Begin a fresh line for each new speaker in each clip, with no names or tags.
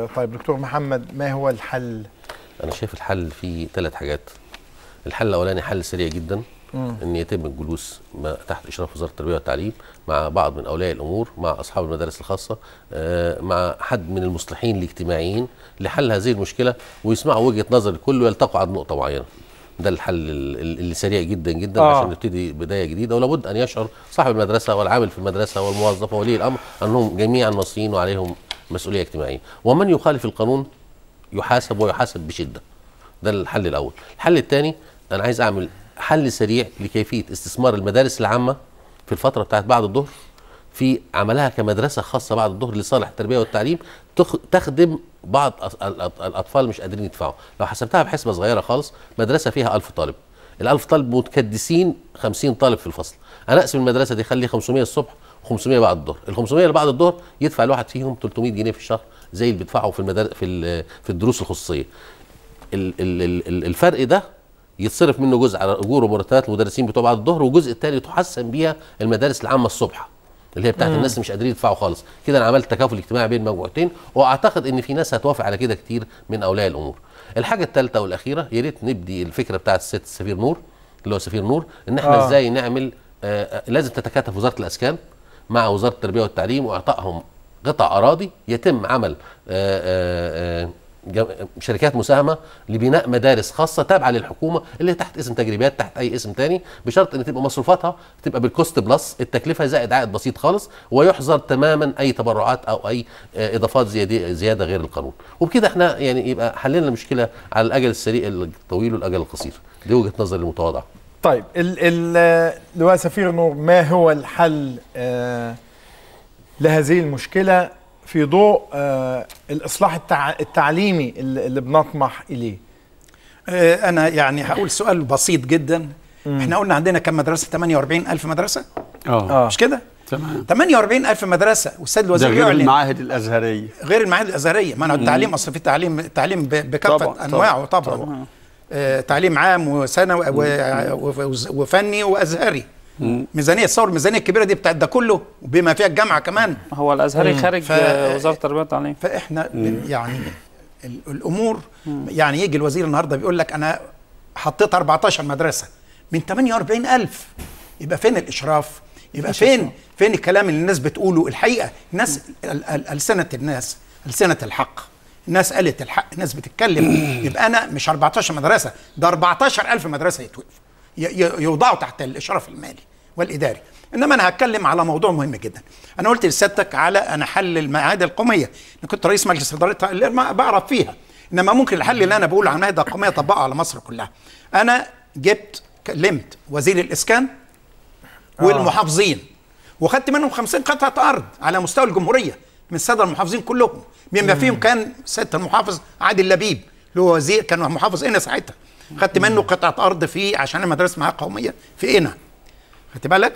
طيب دكتور محمد ما هو الحل
انا شايف الحل في ثلاث حاجات الحل الاولاني حل سريع جدا ان يتم الجلوس ما تحت اشراف وزاره التربيه والتعليم مع بعض من اولياء الامور مع اصحاب المدارس الخاصه آه، مع حد من المصلحين الاجتماعيين لحل هذه المشكله ويسمعوا وجهه نظر الكل ويلتقوا على نقطه معينه ده الحل ال- ال- اللي سريع جدا جدا
آه.
آه. عشان نبتدي بدايه جديده ولابد ان يشعر صاحب المدرسه والعامل في المدرسه والموظف وولي الامر انهم جميعا مصريين وعليهم مسؤوليه اجتماعيه ومن يخالف القانون يحاسب ويحاسب بشده ده الحل الاول الحل الثاني انا عايز اعمل حل سريع لكيفيه استثمار المدارس العامه في الفتره بتاعت بعد الظهر في عملها كمدرسه خاصه بعد الظهر لصالح التربيه والتعليم تخ- تخدم بعض أص- الأط- الاطفال مش قادرين يدفعوا لو حسبتها بحسبه صغيره خالص مدرسه فيها 1000 طالب ال1000 طالب متكدسين 50 طالب في الفصل انا اقسم المدرسه دي خلي 500 الصبح و500 بعد الظهر ال 500 اللي بعد الظهر يدفع الواحد فيهم 300 جنيه في الشهر زي اللي بيدفعوا في المدارس في ال- في الدروس الخصوصيه ال- ال- ال- ال- الفرق ده يتصرف منه جزء على اجور ومرتبات المدرسين بتوع بعد الظهر والجزء الثاني تحسن بيها المدارس العامه الصبح اللي هي بتاعت الناس اللي مش قادرين يدفعوا خالص كده انا عملت تكافل اجتماعي بين مجموعتين واعتقد ان في ناس هتوافق على كده كتير من اولياء الامور الحاجه الثالثه والاخيره يا ريت نبدي الفكره بتاعت الست سفير نور اللي هو سفير نور ان احنا
آه.
آه. ازاي نعمل آه آه، لازم تتكاتف وزاره الاسكان مع وزاره التربيه والتعليم واعطائهم قطع اراضي يتم عمل آه آه آه جم- شركات مساهمه لبناء مدارس خاصه تابعه للحكومه اللي تحت اسم تجريبات تحت اي اسم تاني بشرط ان تبقى مصروفاتها تبقى بالكوست بلس التكلفه زائد عائد بسيط خالص ويحظر تماما اي تبرعات او اي آه، اضافات زياده زياده غير القانون وبكده احنا يعني يبقى حلينا المشكله على الاجل السريع الطويل والاجل القصير دي وجهه نظري المتواضعه
طيب ال ال لواء سفير نور ما هو الحل آه لهذه المشكله في ضوء آه الاصلاح التع التعليمي اللي, اللي بنطمح اليه
آه، انا يعني هقول سؤال بسيط جدا احنا قلنا عندنا كم مدرسه 48 الف مدرسه
اه
مش كده
تمام
48 الف مدرسه والسيد
ده
الوزير
غير
يعلن
المعاهد الازهريه
غير المعاهد الازهريه ما انا التعليم اصل في تعليم تعليم ب- بكافه
طبعاً،
انواعه
طبعاً،
طبعا,
طبعاً.
آه تعليم عام وثانوي و- و- وفني وازهري ميزانيه تصور الميزانيه الكبيره دي بتاعت ده كله بما فيها الجامعه كمان
هو الازهري خارج
ف-
آه، وزاره التربيه والتعليم
فاحنا بن- يعني ال- الامور يعني يجي الوزير النهارده بيقول لك انا حطيت 14 مدرسه من 48000 يبقى فين الاشراف يبقى فين فين الكلام اللي الناس بتقوله الحقيقه الناس ال- ال- السنه الناس السنه الحق الناس قالت الحق الناس بتتكلم يبقى انا مش 14 مدرسه ده 14000 مدرسه يتوقفوا ي- ي- يوضعوا تحت الاشراف المالي والاداري انما انا هتكلم على موضوع مهم جدا انا قلت لسيادتك على انا حل المعاهد القوميه انا كنت رئيس مجلس ادارتها اللي ما بعرف فيها انما ممكن الحل اللي انا بقوله عن المعاهد القوميه اطبقه على مصر كلها انا جبت كلمت وزير الاسكان والمحافظين وخدت منهم 50 قطعه ارض على مستوى الجمهوريه من الساده المحافظين كلهم بما فيهم كان سياده المحافظ عادل لبيب اللي هو وزير كان محافظ قنا ساعتها خدت منه قطعه ارض في عشان المدرسه معاه قوميه في قنا خدت بالك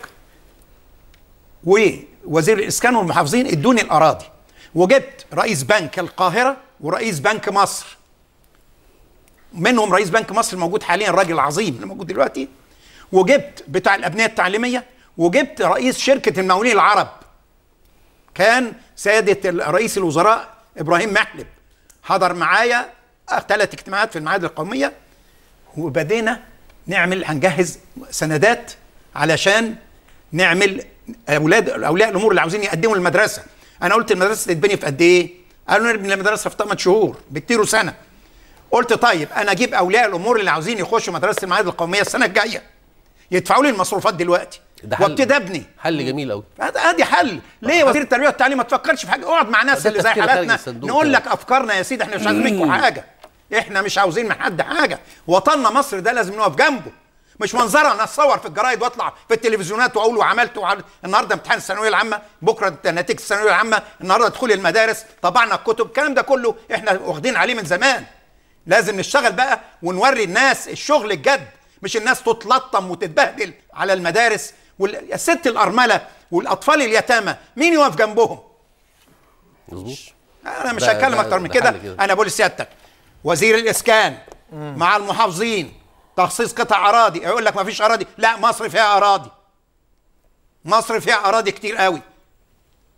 ووزير الاسكان والمحافظين ادوني الاراضي وجبت رئيس بنك القاهره ورئيس بنك مصر منهم رئيس بنك مصر الموجود حاليا الراجل العظيم اللي موجود دلوقتي وجبت بتاع الابنيه التعليميه وجبت رئيس شركه المقاولين العرب كان سياده رئيس الوزراء ابراهيم محلب حضر معايا ثلاث اجتماعات في المعاهد القوميه وبدينا نعمل هنجهز سندات علشان نعمل اولاد اولياء الامور اللي عاوزين يقدموا المدرسه انا قلت المدرسه تتبني في قد ايه قالوا نبني المدرسه في 8 شهور بكتير سنه قلت طيب انا اجيب اولياء الامور اللي عاوزين يخشوا مدرسه المعاهد القوميه السنه الجايه يدفعوا لي المصروفات دلوقتي
ده حل-
وابتدي ابني
حل جميل قوي
هذا ادي حل ليه وزير التربيه والتعليم ما تفكرش في حاجه اقعد مع ناس
ده
اللي زي
تفكير خارج
حالاتنا
الصندوق
نقول
كده.
لك افكارنا يا سيدي احنا مش عايزين منكم حاجه احنا مش عاوزين من حد حاجه وطننا مصر ده لازم نقف جنبه مش منظره انا اتصور في الجرايد واطلع في التلفزيونات واقول وعملت وعملت النهارده امتحان الثانويه العامه بكره نتيجه الثانويه العامه النهارده دخول المدارس طبعنا الكتب الكلام ده كله احنا واخدين عليه من زمان لازم نشتغل بقى ونوري الناس الشغل الجد مش الناس تتلطم وتتبهدل على المدارس والست الارمله والاطفال اليتامى مين يقف جنبهم
مظبوط
انا مش
ده-
هتكلم
ده-
اكتر من
ده
كده
حل كده.
انا بقول لسيادتك وزير الاسكان مع المحافظين تخصيص قطع اراضي يقول لك ما فيش اراضي لا مصر فيها اراضي مصر فيها اراضي كتير قوي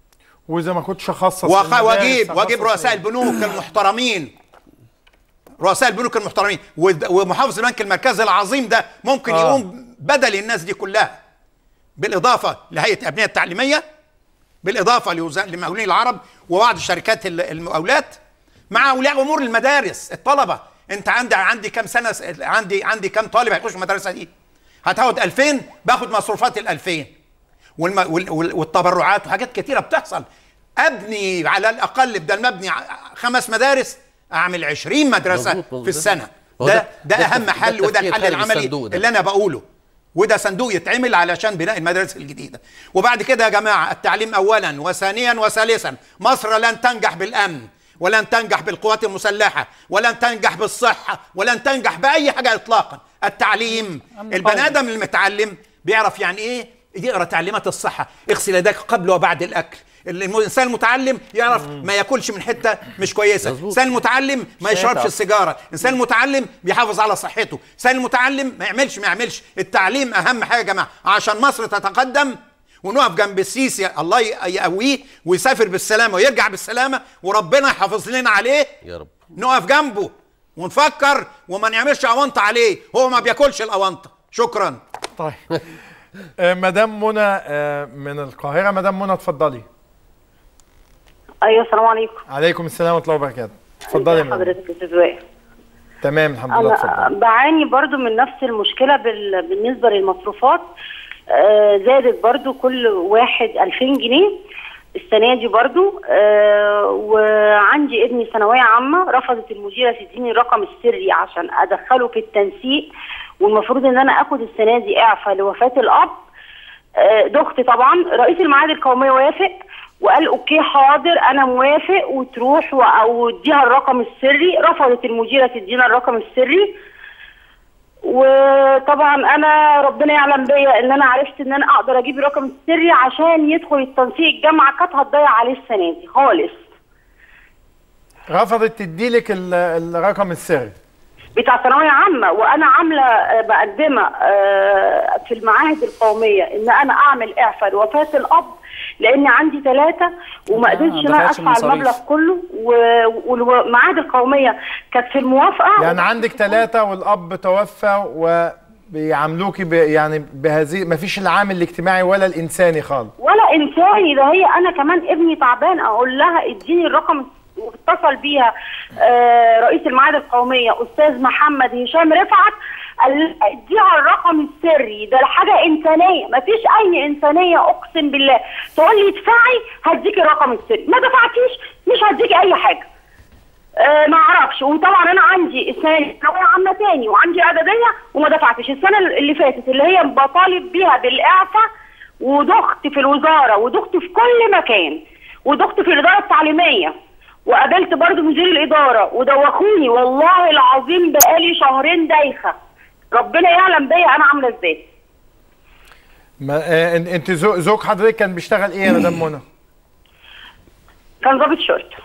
واذا ما كنتش اخصص
وأخ-
المدارس
واجيب
أخصص
واجيب رؤساء
إيه؟
البنوك المحترمين رؤساء البنوك المحترمين ود- ومحافظ البنك المركزي العظيم ده ممكن
آه.
يقوم بدل الناس دي كلها بالاضافه لهيئه الابنيه التعليميه بالاضافه لوزا- لمقاولين العرب وبعض شركات ال- المقاولات مع اولياء امور المدارس الطلبه انت عندي عندي كام سنه س- عندي عندي كام طالب هيخش المدرسه دي هتاخد 2000 باخد مصروفات ال 2000 والم... وال... وال... والتبرعات وحاجات كتيره بتحصل ابني على الاقل بدل ما ابني ع- خمس مدارس اعمل 20 مدرسه
مظبوط، مظبوط.
في السنه
هو
ده
ده-
ده,
ده
اهم
التف-
حل
ده
وده
التفكير
الحل
خارج
العملي
الصندوق ده.
اللي انا بقوله وده صندوق يتعمل علشان بناء المدارس الجديده وبعد كده يا جماعه التعليم اولا وثانيا وثالثا مصر لن تنجح بالامن ولن تنجح بالقوات المسلحه ولن تنجح بالصحه ولن تنجح باي حاجه اطلاقا التعليم
أمن
البني
قومي.
ادم المتعلم بيعرف يعني ايه يقرا تعليمات الصحه اغسل يديك قبل وبعد الاكل الانسان المتعلم يعرف ما ياكلش من حته مش كويسه
مظبوط.
الانسان المتعلم ما
شايف
يشربش
أصلاً.
السيجاره الانسان المتعلم بيحافظ على صحته الانسان المتعلم ما يعملش ما يعملش التعليم اهم حاجه يا جماعه عشان مصر تتقدم ونقف جنب السيسي الله ي- يقويه ويسافر بالسلامه ويرجع بالسلامه وربنا يحافظ لنا عليه
يا رب
نقف جنبه ونفكر وما نعملش اونطه عليه هو ما بياكلش الاونطه شكرا
طيب آه، مدام منى آه، من القاهره مدام منى اتفضلي
ايوه السلام عليكم
عليكم السلام ورحمه الله وبركاته اتفضلي يا
ازي
مدام
حضرتك يا استاذ وائل
تمام الحمد لله
انا
اتفضلي
بعاني برضو من نفس المشكله بال... بالنسبه للمصروفات آه زادت برضو كل واحد 2000 جنيه السنه دي برضو آه وعندي ابني ثانويه عامه رفضت المديره تديني الرقم السري عشان ادخله في التنسيق والمفروض ان انا اخد السنه دي اعفاء لوفاه الاب آه، دختي طبعا رئيس المعاهد القوميه وافق وقال اوكي حاضر انا موافق وتروح و- واديها الرقم السري رفضت المديره تدينا الرقم السري وطبعا انا ربنا يعلم بيا ان انا عرفت ان انا اقدر اجيب الرقم السري عشان يدخل التنسيق الجامعه كانت هتضيع عليه السنه دي خالص
رفضت تديلك ال- الرقم السري
بتاع ثانويه عامه وانا عامله آه، مقدمه آه، في المعاهد القوميه ان انا اعمل اعفاء لوفاه الاب لان عندي ثلاثه وما
آه،
قدرتش ان انا
دفعتش
ادفع
المصاريف.
المبلغ كله و- والمعاهد القوميه كانت في الموافقه
يعني عندك ثلاثة والأب توفى وبيعاملوكي ب... يعني بهذه ما فيش العامل الاجتماعي ولا الإنساني خالص
ولا انساني ده هي انا كمان ابني تعبان اقول لها اديني الرقم واتصل بيها آه رئيس المعاهد القوميه استاذ محمد هشام رفعت قال لها اديها الرقم السري ده حاجه انسانيه ما فيش اي انسانيه اقسم بالله تقول لي ادفعي هديكي الرقم السري ما دفعتيش مش هديكي اي حاجه آه ما اعرفش وطبعا انا عندي السنه دي ثانويه عامه تاني وعندي اعداديه وما دفعتش السنه اللي فاتت اللي هي بطالب بيها بالاعفاء ودخت في الوزاره ودخت في كل مكان ودخت في الاداره التعليميه وقابلت برضو مدير الاداره ودوخوني والله العظيم بقالي شهرين دايخه ربنا يعلم بيا انا عامله ازاي
ما... آه... إن- انت زو... زوج حضرتك كان بيشتغل ايه يا مدام منى؟
كان ضابط شرطه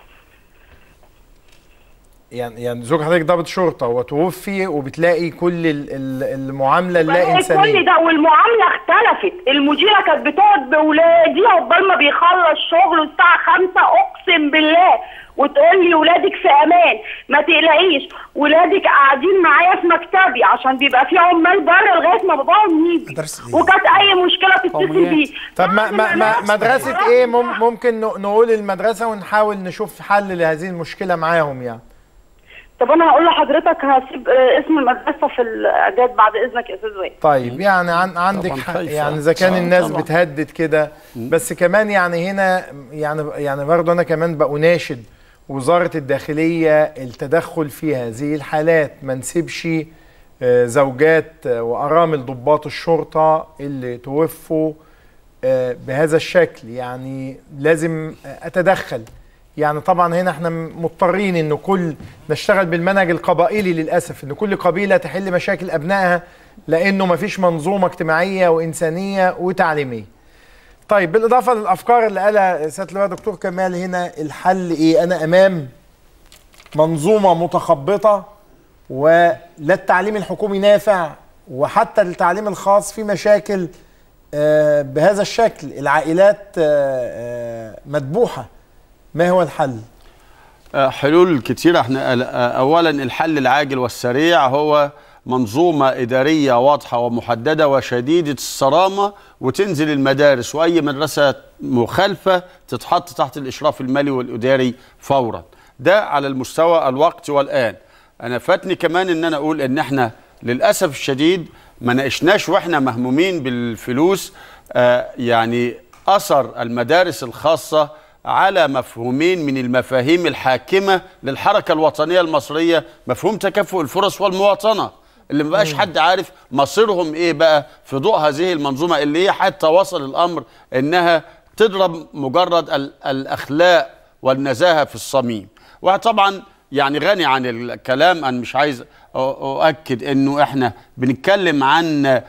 يعني يعني زوج حضرتك ضابط شرطة وتوفي وبتلاقي كل ال... ال- المعاملة اللا
بلاقي كل
إنسانية
ده والمعامله اختلفت المديره كانت بتقعد باولادي عقبال ما بيخلص شغله الساعه 5 اقسم بالله وتقول لي ولادك في امان ما تقلقيش ولادك قاعدين معايا في مكتبي عشان بيبقى في عمال بره لغايه ما باباهم يجي
مدرسة إيه؟
وكانت اي مشكله تتصل
قوميات.
بيه
طب ما... ما... ما...
بعد
مدرسة ايه مم... ممكن ن- نقول المدرسة ونحاول نشوف حل لهذه المشكلة معاهم يعني
طب انا هقول لحضرتك هسيب آه، اسم المدرسه في الاعداد بعد اذنك يا استاذ وائل
طيب يعني عن عندك
طبعاً
حق
خايفة.
يعني اذا كان
آه،
الناس
طبعاً.
بتهدد كده بس كمان يعني هنا يعني يعني برضه انا كمان بأناشد وزارة الداخلية التدخل في هذه الحالات ما نسيبش آه، زوجات آه، وأرامل ضباط الشرطة اللي توفوا آه، بهذا الشكل يعني لازم آه، أتدخل يعني طبعا هنا احنا مضطرين ان كل نشتغل بالمنهج القبائلي للاسف ان كل قبيله تحل مشاكل ابنائها لانه ما فيش منظومه اجتماعيه وانسانيه وتعليميه. طيب بالاضافه للافكار اللي قالها سياده اللواء دكتور كمال هنا الحل ايه؟ انا امام منظومه متخبطه ولا التعليم الحكومي نافع وحتى التعليم الخاص في مشاكل آه، بهذا الشكل العائلات آه، آه، مذبوحه ما هو الحل
آه، حلول كتيرة احنا آه، اولا الحل العاجل والسريع هو منظومة إدارية واضحة ومحددة وشديدة الصرامة وتنزل المدارس وأي مدرسة مخالفة تتحط تحت الإشراف المالي والإداري فورا ده على المستوى الوقت والآن أنا فاتني كمان إن أنا أقول إن احنا للأسف الشديد ما ناقشناش وإحنا مهمومين بالفلوس آه يعني أثر المدارس الخاصة على مفهومين من المفاهيم الحاكمة للحركة الوطنية المصرية مفهوم تكافؤ الفرص والمواطنة اللي ما بقاش حد عارف مصيرهم ايه بقى في ضوء هذه المنظومة اللي هي حتى وصل الامر انها تضرب مجرد ال- الاخلاق والنزاهة في الصميم وطبعا يعني غني عن الكلام انا مش عايز أ- اؤكد انه احنا بنتكلم عن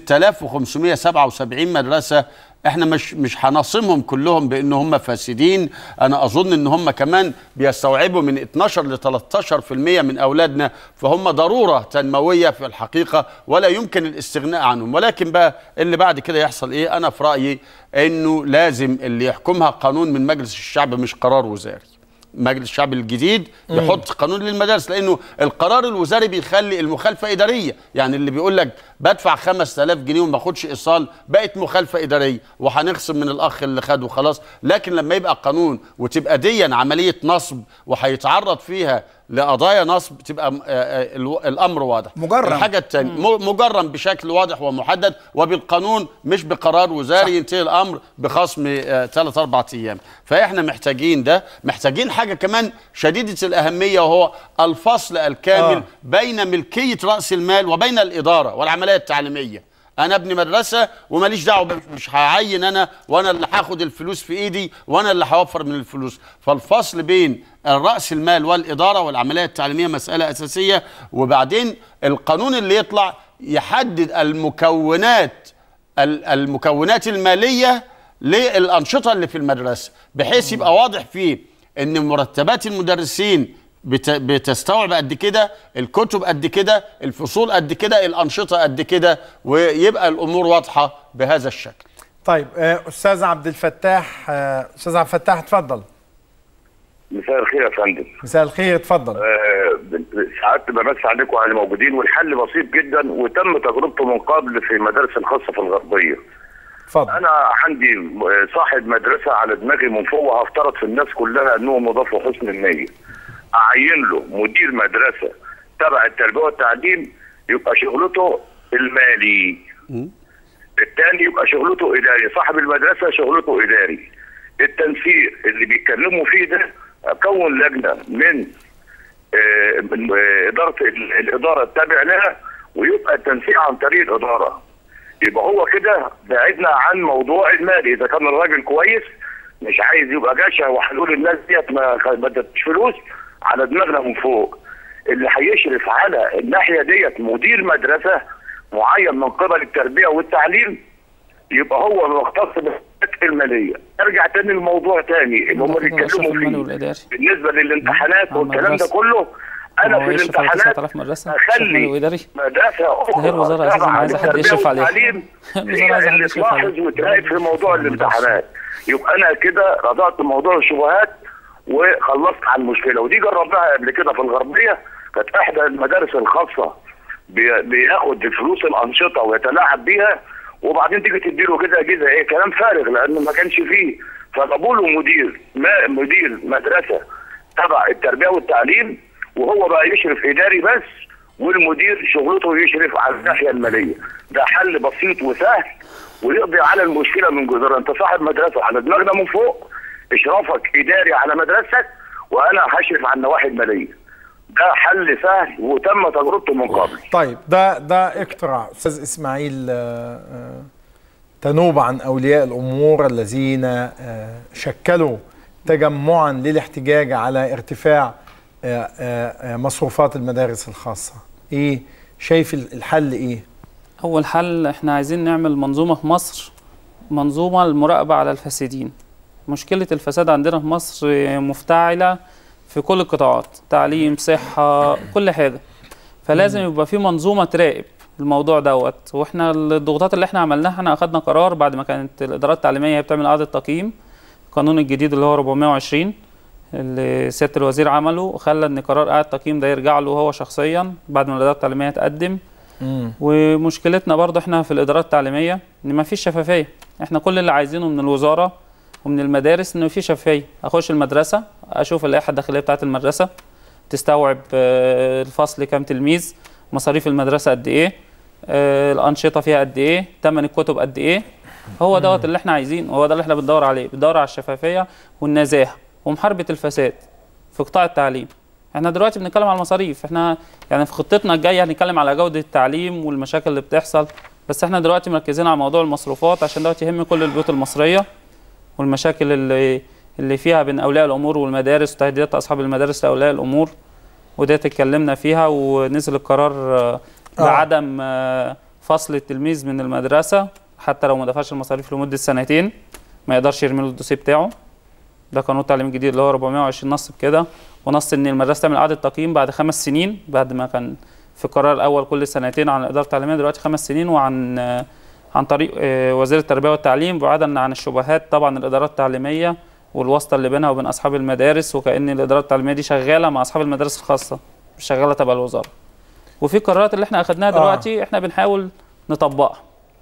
6577 مدرسة احنا مش مش هنصمهم كلهم بان هم فاسدين انا اظن ان هم كمان بيستوعبوا من 12 ل 13% من اولادنا فهم ضروره تنمويه في الحقيقه ولا يمكن الاستغناء عنهم ولكن بقى اللي بعد كده يحصل ايه انا في رايي انه لازم اللي يحكمها قانون من مجلس الشعب مش قرار وزاري مجلس الشعب الجديد يحط قانون للمدارس لانه القرار الوزاري بيخلي المخالفه اداريه يعني اللي بيقول لك بدفع 5000 جنيه وما اخدش ايصال بقت مخالفه اداريه وهنخصم من الاخ اللي خده خلاص لكن لما يبقى قانون وتبقى ديا عمليه نصب وهيتعرض فيها لقضايا نصب تبقى م- آه، آه، الو- الامر واضح
مجرم.
الحاجه الثانيه م- مجرم بشكل واضح ومحدد وبالقانون مش بقرار وزاري ينتهي الامر بخصم ثلاث اربع ايام فاحنا محتاجين ده محتاجين حاجه كمان شديده الاهميه وهو الفصل الكامل
آه.
آه. بين ملكيه راس المال وبين الاداره والعمليه التعليميه انا ابني مدرسه وماليش دعوه ب- مش هعين انا وانا اللي هاخد الفلوس في ايدي وانا اللي هوفر من الفلوس فالفصل بين راس المال والاداره والعمليه التعليميه مساله اساسيه وبعدين القانون اللي يطلع يحدد المكونات ال- المكونات الماليه للانشطه اللي في المدرسه بحيث يبقى واضح فيه ان مرتبات المدرسين بت- بتستوعب قد كده الكتب قد كده الفصول قد كده الانشطه قد كده ويبقى الامور واضحه بهذا الشكل
طيب آه، استاذ عبد الفتاح آه، استاذ عبد الفتاح اتفضل
مساء الخير يا فندم
مساء الخير اتفضل
آه، سعادة بمسي عليكم وعلى الموجودين والحل بسيط جدا وتم تجربته من قبل في المدارس الخاصة في الغربية
اتفضل
أنا عندي م- صاحب مدرسة على دماغي من فوق وهفترض في الناس كلها أنهم مضافوا حسن النية أعين له مدير مدرسة تبع التربية والتعليم يبقى شغلته المالي التاني يبقى شغلته اداري صاحب المدرسه شغلته اداري التنسيق اللي بيتكلموا فيه ده اكون لجنه من آه، من آه، اداره ال- الاداره التابع لها ويبقى التنسيق عن طريق الاداره يبقى هو كده بعدنا عن موضوع المالي اذا كان الراجل كويس مش عايز يبقى جشع وهنقول الناس ديت ما ما ادتش فلوس على دماغنا من فوق اللي هيشرف على الناحيه ديت مدير مدرسه معين من قبل التربيه والتعليم يبقى هو مختص بالحاجات الماليه ارجع تاني للموضوع تاني اللي هم
ده كده الإشراف
بيتكلموا
المالي
فيه
والإداري.
بالنسه للامتحانات
على
والكلام ده
المدرسة.
كله انا
هو
في
يشرف على
الامتحانات
9000 مدرسة إشراف مالي
اخلي
وإداري
مدرسه اخرى
ده هي الوزارة أساساً
تابعة
عايزة حد
للتربية
يشرف عليها.
والتعليم
الوزارة
هي
عايزة حد
اللي
يشرف
تلاحظ
عليها.
وتراقب في موضوع الامتحانات يبقى انا كده رضعت موضوع الشبهات وخلصت على المشكله ودي جربناها قبل كده في الغربيه كانت احدى المدارس الخاصه بي- بياخد فلوس الانشطه ويتلاعب بيها وبعدين تيجي تديله كده اجهزه ايه كلام فارغ لانه ما كانش فيه فجابوا له مدير ما مدير مدرسه تبع التربيه والتعليم وهو بقى يشرف اداري بس والمدير شغلته يشرف على الناحيه الماليه ده حل بسيط وسهل ويقضي على المشكله من جذورها انت صاحب مدرسه على دماغنا من فوق اشرافك اداري على مدرستك وانا هشرف على النواحي الماليه ده حل سهل وتم تجربته من قبل
طيب ده ده اقتراح استاذ اسماعيل آه، آه، تنوب عن اولياء الامور الذين آه، شكلوا تجمعا للاحتجاج على ارتفاع آه، آه، آه، مصروفات المدارس الخاصه ايه شايف الحل ايه
أول حل إحنا عايزين نعمل منظومة في مصر منظومة للمراقبة على الفاسدين مشكلة الفساد عندنا في مصر مفتعلة في كل القطاعات تعليم صحة كل حاجة فلازم يبقى في منظومة تراقب الموضوع دوت واحنا الضغوطات اللي احنا عملناها احنا اخدنا قرار بعد ما كانت الادارات التعليميه هي بتعمل اعاده تقييم القانون الجديد اللي هو 420 اللي سياده الوزير عمله خلى ان قرار اعاده التقييم ده يرجع له هو شخصيا بعد ما الاداره التعليميه تقدم ومشكلتنا برضه احنا في الادارات التعليميه ان ما فيش شفافيه احنا كل اللي عايزينه من الوزاره ومن المدارس انه في شفافيه اخش المدرسه اشوف اللائحه الداخليه بتاعه المدرسه تستوعب آه، الفصل كام تلميذ مصاريف المدرسه قد ايه آه، الانشطه فيها قد ايه ثمن الكتب قد ايه هو دوت اللي احنا عايزينه هو ده اللي احنا بندور عليه بندور على الشفافيه والنزاهه ومحاربه الفساد في قطاع التعليم احنا دلوقتي بنتكلم على المصاريف احنا يعني في خطتنا الجايه هنتكلم على جوده التعليم والمشاكل اللي بتحصل بس احنا دلوقتي مركزين على موضوع المصروفات عشان دوت يهم كل البيوت المصريه والمشاكل اللي اللي فيها بين اولياء الامور والمدارس وتهديدات اصحاب المدارس لاولياء الامور وده اتكلمنا فيها ونزل القرار آه، بعدم آه، فصل التلميذ من المدرسه حتى لو ما دفعش المصاريف لمده سنتين ما يقدرش يرمي له الدوسيه بتاعه ده قانون التعليم الجديد اللي هو 420 نص بكده ونص ان المدرسه تعمل اعاده تقييم بعد خمس سنين بعد ما كان في القرار الاول كل سنتين عن الاداره التعليميه دلوقتي خمس سنين وعن آه، عن طريق آه، وزير التربيه والتعليم بعيدا عن الشبهات طبعا الادارات التعليميه والواسطه اللي بينها وبين اصحاب المدارس وكان الادارات التعليميه دي شغاله مع اصحاب المدارس الخاصه مش شغاله تبع الوزاره وفي قرارات اللي احنا اخدناها دلوقتي احنا بنحاول نطبقها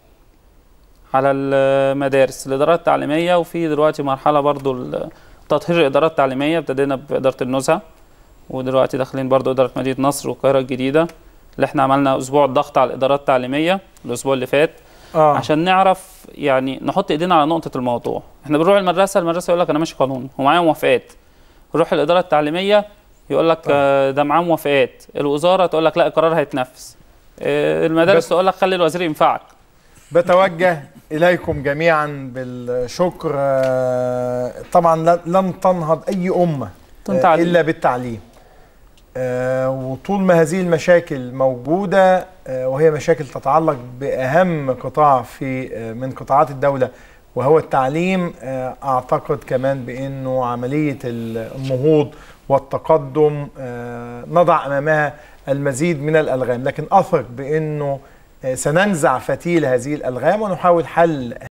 على المدارس الادارات التعليميه وفي دلوقتي مرحله برضو ال- تطهير الادارات التعليميه ابتدينا باداره النزهه ودلوقتي داخلين برضو اداره مدينه نصر والقاهره الجديده اللي احنا عملنا اسبوع الضغط على الادارات التعليميه الاسبوع اللي فات
اه
عشان نعرف يعني نحط ايدينا على نقطه الموضوع احنا بنروح المدرسه المدرسه يقول لك انا ماشي قانون ومعايا موافقات نروح الاداره التعليميه يقول لك آه، ده معاه موافقات الوزاره تقول لك لا القرار هيتنفذ آه، المدارس
بس-
تقول لك خلي الوزير ينفعك
بتوجه إليكم جميعا بالشكر آه، طبعا ل- لن تنهض أي أمة
بدون
آه،
تعليم.
إلا بالتعليم آه، وطول ما هذه المشاكل موجودة آه، وهي مشاكل تتعلق بأهم قطاع في آه، من قطاعات الدولة وهو التعليم آه، أعتقد كمان بأنه عملية النهوض والتقدم آه، نضع أمامها المزيد من الألغام لكن أثق بأنه آه، سننزع فتيل هذه الألغام ونحاول حل